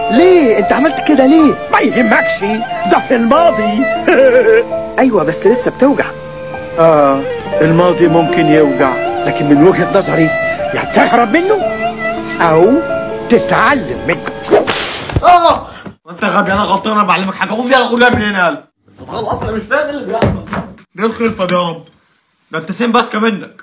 ليه انت عملت كده ليه ما يهمكش ده في الماضي ايوه بس لسه بتوجع اه الماضي ممكن يوجع لكن من وجهة نظري يا تهرب منه او تتعلم منه اه انت غبي انا غلطان انا بعلمك حاجه قوم يلا خدها من هنا يلا طب خلاص انا مش فاهم ايه اللي بيحصل دي الخلفه دي يا رب ده انت سين باسكه منك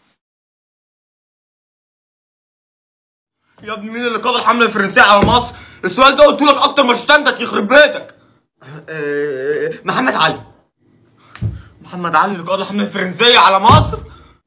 يا ابني مين اللي قاد الحمله الفرنسيه على مصر السؤال ده قلت لك اكتر ما شتمتك يخرب بيتك محمد علي محمد علي اللي قاد الحمله الفرنسيه على مصر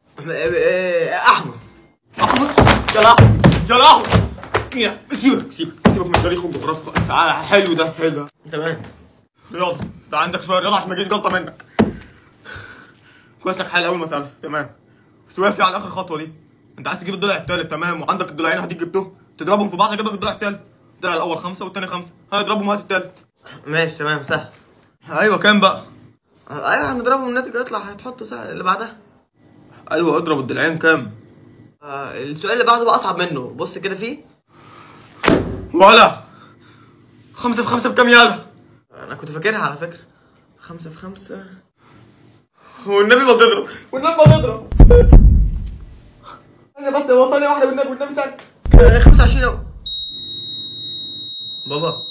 احمس احمس يا لهوي يا لهوي يا- سيبك سيبك سيبك من تاريخ وجغرافيا تعالى حلو ده حلو ده تمام رياضه انت عندك شويه رياضه عشان ما يجيش جلطه منك كويس لك حل اول مساله تمام بس واقف على اخر خطوه دي انت عايز تجيب الضلع التالت تمام وعندك الضلعين هديك جبتهم تضربهم في بعض يجيب لك الضلع التالت الضلع الاول خمسه والتاني خمسه هنضربهم هات التالت ماشي تمام سهل ايوه كام بقى ايوه هنضربهم الناتج يطلع هتحطه سهل اللي بعدها ايوه اضرب الضلعين كام آه السؤال اللي بعده بقى اصعب منه بص كده فيه ولا خمسة في خمسة بكام يالا انا كنت فاكرها على فكرة خمسة في خمسة والنبي ما تضرب والنبي ما تضرب انا بس هو ثانية واحدة والنبي والنبي ثانية آه، خمسة وعشرين اهو بابا